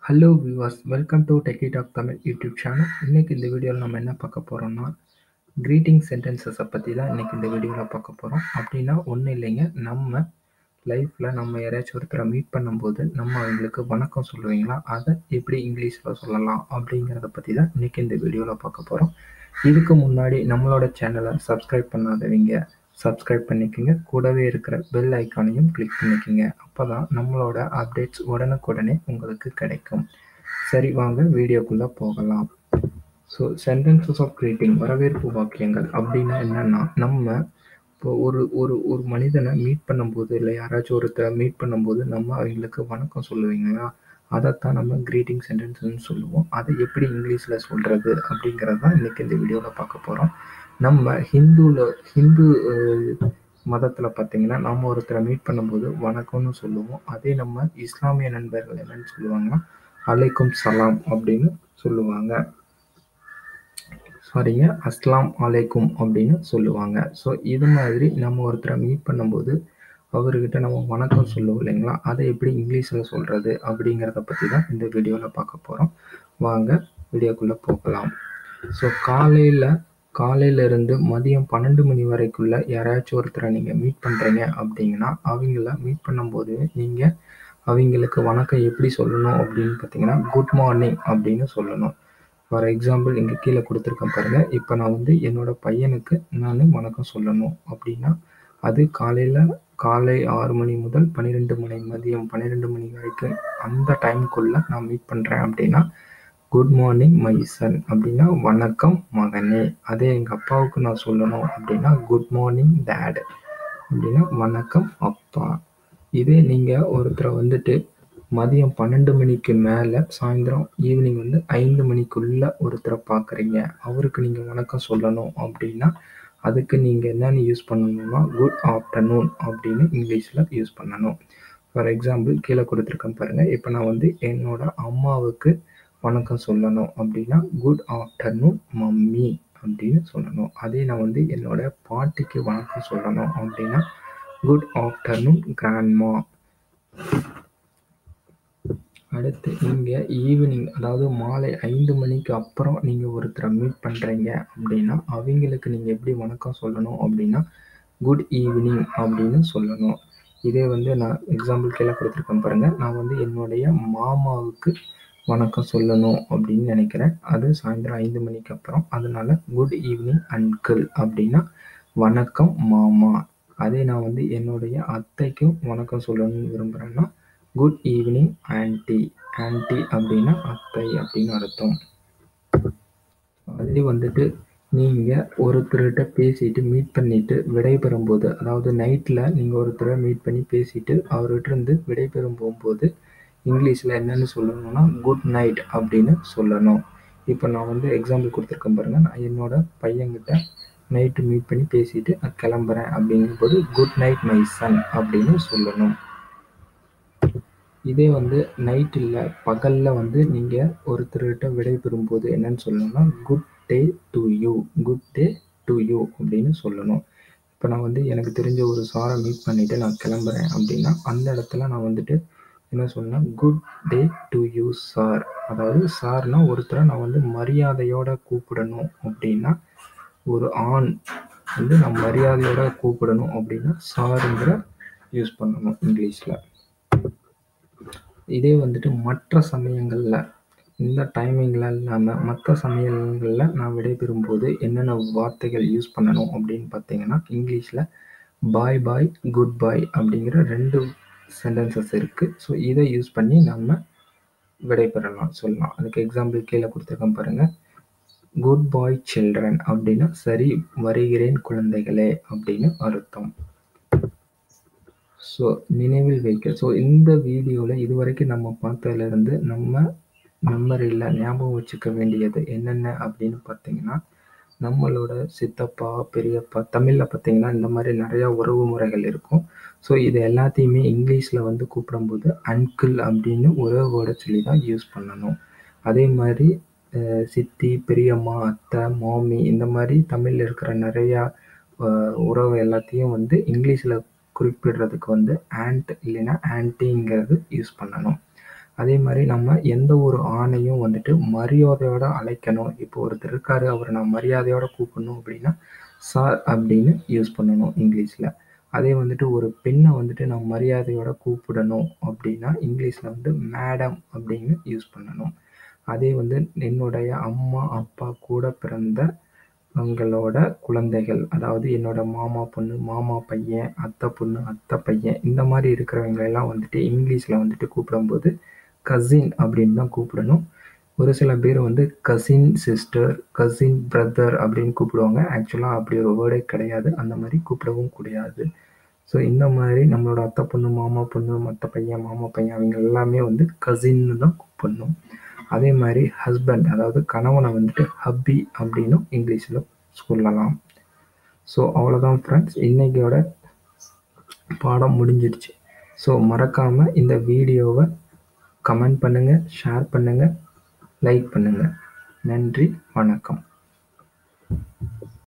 hello viewers welcome to techie talk Tamil YouTube channel இன்றைக்கி இந்த வீடியோவில் நம்ம என்ன பார்க்க போகிறோம்னா க்ரீட்டிங் சென்டென்சஸை பற்றி தான் இன்றைக்கி இந்த வீடியோவில் பார்க்க போகிறோம் அப்படின்னா ஒன்றும் இல்லைங்க நம்ம லைஃப்பில் நம்ம யாரையாச்சும் ஒருத்தரை மீட் பண்ணும்போது நம்ம அவங்களுக்கு வணக்கம் சொல்லுவீங்களா அதை எப்படி இங்கிலீஷில் சொல்லலாம் அப்படிங்கிறத பற்றி தான் இன்றைக்கி இந்த வீடியோவில் பார்க்க போகிறோம் இதுக்கு முன்னாடி நம்மளோட சேனலை சப்ஸ்கிரைப் பண்ணாதவங்க சப்ஸ்கிரைப் பண்ணிக்கோங்க கூடவே இருக்கிற பெல் ஐக்கானையும் கிளிக் பண்ணிக்கோங்க அப்போ தான் நம்மளோட அப்டேட்ஸ் உடனுக்குடனே உங்களுக்கு கிடைக்கும் சரி வாங்க வீடியோக்குள்ளே போகலாம் ஸோ சென்டென்சஸ் ஆஃப் கிரீட்டிங் வரவேற்பு வாக்கியங்கள் அப்படின்னா என்னென்னா நம்ம இப்போ ஒரு ஒரு ஒரு மனிதனை மீட் பண்ணும்போது இல்லை யாராச்சும் ஒருத்தரை மீட் பண்ணும்போது நம்ம அவங்களுக்கு வணக்கம் சொல்லுவீங்களா அதைத்தான் நம்ம க்ரீட்டிங் சென்டென்ஸ்னு சொல்லுவோம் அதை எப்படி இங்கிலீஷில் சொல்கிறது அப்படிங்கிறது தான் இன்றைக்கி இந்த வீடியோவில் பார்க்க போகிறோம் நம்ம ஹிந்துவில் ஹிந்து மதத்தில் பார்த்தீங்கன்னா நம்ம ஒருத்தரை மீட் பண்ணும்போது வணக்கம்னு சொல்லுவோம் அதே நம்ம இஸ்லாமிய நண்பர்கள் என்னன்னு சொல்லுவாங்கன்னா அலைக்கும் சலாம் அப்படின்னு சொல்லுவாங்க சாரிங்க அஸ்லாம் அலைக்கும் அப்படின்னு சொல்லுவாங்க ஸோ இது மாதிரி நம்ம ஒருத்தரை மீட் பண்ணும்போது அவர்கிட்ட நம்ம வணக்கம் சொல்லுவோம் இல்லைங்களா அதை எப்படி இங்கிலீஷில் சொல்கிறது அப்படிங்கிறத பற்றி தான் இந்த வீடியோவில் பார்க்க போகிறோம் வாங்க வீடியோக்குள்ளே போகலாம் ஸோ காலையில் காலையிலேருந்து மதியம் பன்னெண்டு மணி வரைக்குள்ள யாராச்சும் ஒருத்தரை நீங்கள் மீட் பண்ணுறீங்க அப்படிங்கன்னா அவங்கள மீட் பண்ணும்போது நீங்கள் அவங்களுக்கு வணக்கம் எப்படி சொல்லணும் அப்படின்னு பார்த்தீங்கன்னா குட் மார்னிங் அப்படின்னு சொல்லணும் ஃபார் எக்ஸாம்பிள் இங்கே கீழே கொடுத்துருக்கேன் பாருங்கள் இப்போ நான் வந்து என்னோடய பையனுக்கு நான் வணக்கம் சொல்லணும் அப்படின்னா அது காலையில் காலை ஆறு மணி முதல் பன்னிரெண்டு மணி மதியம் பன்னிரெண்டு மணி வரைக்கும் அந்த டைமுக்குள்ளே நான் மீட் பண்ணுறேன் அப்படின்னா குட் மார்னிங் மை சன் அப்படின்னா வணக்கம் மகனே அதே எங்கள் அப்பாவுக்கு நான் சொல்லணும் அப்படின்னா குட் மார்னிங் டேட் அப்படின்னா வணக்கம் அப்பா இதே நீங்கள் ஒருத்தரை வந்துட்டு மதியம் பன்னெண்டு மணிக்கு மேலே சாயந்தரம் ஈவினிங் வந்து ஐந்து மணிக்குள்ளே ஒருத்தரை பார்க்குறீங்க அவருக்கு நீங்கள் வணக்கம் சொல்லணும் அப்படின்னா அதுக்கு நீங்கள் என்னென்னு யூஸ் பண்ணணும்னா குட் ஆஃப்டர்நூன் அப்படின்னு இங்கிலீஷில் யூஸ் பண்ணணும் ஃபார் எக்ஸாம்பிள் கீழே கொடுத்துருக்கேன் பாருங்கள் இப்போ நான் வந்து என்னோட அம்மாவுக்கு வணக்கம் சொல்லணும் அப்படின்னா குட் ஆஃப்டர்நூன் மம்மி அப்படின்னு சொல்லணும் அதே நான் வந்து என்னோட பாட்டிக்கு வணக்கம் சொல்லணும் அப்படின்னா குட் ஆஃப்டர்நூன் கிராண்ட்மா அடுத்து நீங்கள் ஈவினிங் அதாவது மாலை ஐந்து மணிக்கு அப்புறம் நீங்கள் ஒருத்தரை மீட் பண்ணுறீங்க அப்படின்னா அவங்களுக்கு நீங்கள் எப்படி வணக்கம் சொல்லணும் அப்படின்னா குட் ஈவினிங் அப்படின்னு சொல்லணும் இதே வந்து நான் எக்ஸாம்பிள் கீழே கொடுத்துருக்கேன் பாருங்கள் நான் வந்து என்னுடைய மாமாவுக்கு வணக்கம் சொல்லணும் அப்படின்னு நினைக்கிறேன் அது சாயந்தரம் ஐந்து மணிக்கு அப்புறம் அதனால குட் ஈவினிங் அங்கிள் அப்படின்னா வணக்கம் மாமா அதே நான் வந்து என்னுடைய அத்தைக்கும் வணக்கம் சொல்லணும்னு விரும்புகிறேன்னா குட் ஈவினிங் ஆன்டி ஆன்டி அப்படின்னா அத்தை அப்படின்னு அர்த்தம் அதே வந்துட்டு நீங்கள் ஒருத்தர்கிட்ட பேசிட்டு மீட் பண்ணிட்டு விடைபெறும் போது அதாவது நைட்டில் நீங்கள் ஒருத்தரை மீட் பண்ணி பேசிட்டு அவர்கிட்ட இருந்து விடைபெறும் போகும்போது இங்கிலீஷில் என்னென்னு சொல்லணும்னா குட் நைட் அப்படின்னு சொல்லணும் இப்போ நான் வந்து எக்ஸாம்பிள் கொடுத்துருக்கேன் பாருங்கள் நான் என்னோட பையன்கிட்ட நைட்டு மீட் பண்ணி பேசிட்டு நான் கிளம்புறேன் அப்படிங்கும்போது குட் நைட் மை சன் அப்படின்னு சொல்லணும் இதே வந்து நைட் இல்லை பகலில் வந்து நீங்கள் ஒருத்தர்கிட்ட விடைபெறும் போது என்னன்னு சொல்லணும்னா good day to you good day to you அப்படின்னு சொல்லணும் இப்போ நான் வந்து எனக்கு தெரிஞ்ச ஒரு சாரை மீட் பண்ணிவிட்டு நான் கிளம்புறேன் அப்படின்னா அந்த இடத்துல நான் வந்துட்டு என்ன சொல்லணும் good day to you sir அதாவது சார்னா ஒருத்தரை நான் வந்து மரியாதையோட கூப்பிடணும் அப்படின்னா ஒரு ஆண் வந்து நான் மரியாதையோட கூப்பிடணும் அப்படின்னா சாருங்கிற யூஸ் பண்ணணும் இங்கிலீஷில் இதே வந்துட்டு மற்ற சமயங்களில் இந்த டைமிங்கில் இல்லாமல் மற்ற சமயங்களில் நான் விடைபெறும்போது என்னென்ன வார்த்தைகள் யூஸ் பண்ணணும் அப்படின்னு பார்த்தீங்கன்னா இங்கிலீஷில் பாய் பாய் குட் பாய் அப்படிங்கிற ரெண்டு சென்டென்சஸ் இருக்குது ஸோ இதை யூஸ் பண்ணி நம்ம விடைபெறலாம் சொல்லலாம் அதுக்கு எக்ஸாம்பிள் கீழே கொடுத்துருக்கேன் பாருங்கள் குட் பாய் சில்ட்ரன் அப்படின்னா சரி வருகிறேன் குழந்தைகளே அப்படின்னு அர்த்தம் ஸோ நினைவில் வைக்க ஸோ இந்த வீடியோவில் இது வரைக்கும் நம்ம பார்த்ததுலேருந்து நம்ம மெமரியில் ஞாபகம் வச்சுக்க வேண்டியது என்னென்ன அப்படின்னு பார்த்தீங்கன்னா நம்மளோட சித்தப்பா பெரியப்பா தமிழில் பார்த்தீங்கன்னா இந்த மாதிரி நிறையா உறவு முறைகள் இருக்கும் ஸோ இது எல்லாத்தையுமே இங்கிலீஷில் வந்து கூப்பிடும்போது அங்கிள் அப்படின்னு உறவோட சொல்லி தான் யூஸ் பண்ணணும் அதே மாதிரி சித்தி பெரியம்மா அத்தை மாமி இந்த மாதிரி தமிழில் இருக்கிற நிறையா உறவு எல்லாத்தையும் வந்து இங்கிலீஷில் குறிப்பிடுறதுக்கு வந்து ஆண்ட் இல்லைன்னா ஆன்ட்டிங்கிறது யூஸ் பண்ணணும் அதே மாதிரி நம்ம எந்த ஒரு ஆணையும் வந்துட்டு மரியாதையோட அழைக்கணும் இப்போ ஒருத்தர் இருக்காரு அவரை நான் மரியாதையோட கூப்பிடணும் அப்படின்னா சார் அப்படின்னு யூஸ் பண்ணணும் இங்கிலீஷில் அதே வந்துட்டு ஒரு பெண்ணை வந்துட்டு நான் மரியாதையோட கூப்பிடணும் அப்படின்னா இங்கிலீஷில் வந்து மேடம் அப்படின்னு யூஸ் பண்ணணும் அதே வந்து என்னுடைய அம்மா அப்பா கூட பிறந்த அவங்களோட குழந்தைகள் அதாவது என்னோட மாமா பொண்ணு மாமா பையன் அத்தை பொண்ணு அத்தை பையன் இந்த மாதிரி இருக்கிறவங்க எல்லாம் வந்துட்டு இங்கிலீஷில் வந்துட்டு கூப்பிடும்போது கசின் அப்படின்னு தான் கூப்பிடணும் ஒரு சில பேர் வந்து கசின் சிஸ்டர் கசின் பிரதர் அப்படின்னு கூப்பிடுவாங்க ஆக்சுவலாக அப்படி ஒரு வேர்டே கிடையாது அந்த மாதிரி கூப்பிடவும் கூடாது ஸோ இந்த மாதிரி நம்மளோட அத்தை பொண்ணு மாமா பொண்ணு மற்ற பையன் மாமா பையன் அவங்க எல்லாமே வந்து கசின்னு தான் கூப்பிடணும் அதே மாதிரி ஹஸ்பண்ட் அதாவது கணவனை வந்துட்டு ஹப்பி அப்படின்னும் இங்கிலீஷில் சொல்லலாம் ஸோ அவ்வளோதான் ஃப்ரெண்ட்ஸ் இன்னைக்கோட பாடம் முடிஞ்சிடுச்சு ஸோ மறக்காமல் இந்த வீடியோவை கமெண்ட் பண்ணுங்கள் ஷேர் பண்ணுங்கள் லைக் பண்ணுங்கள் நன்றி வணக்கம்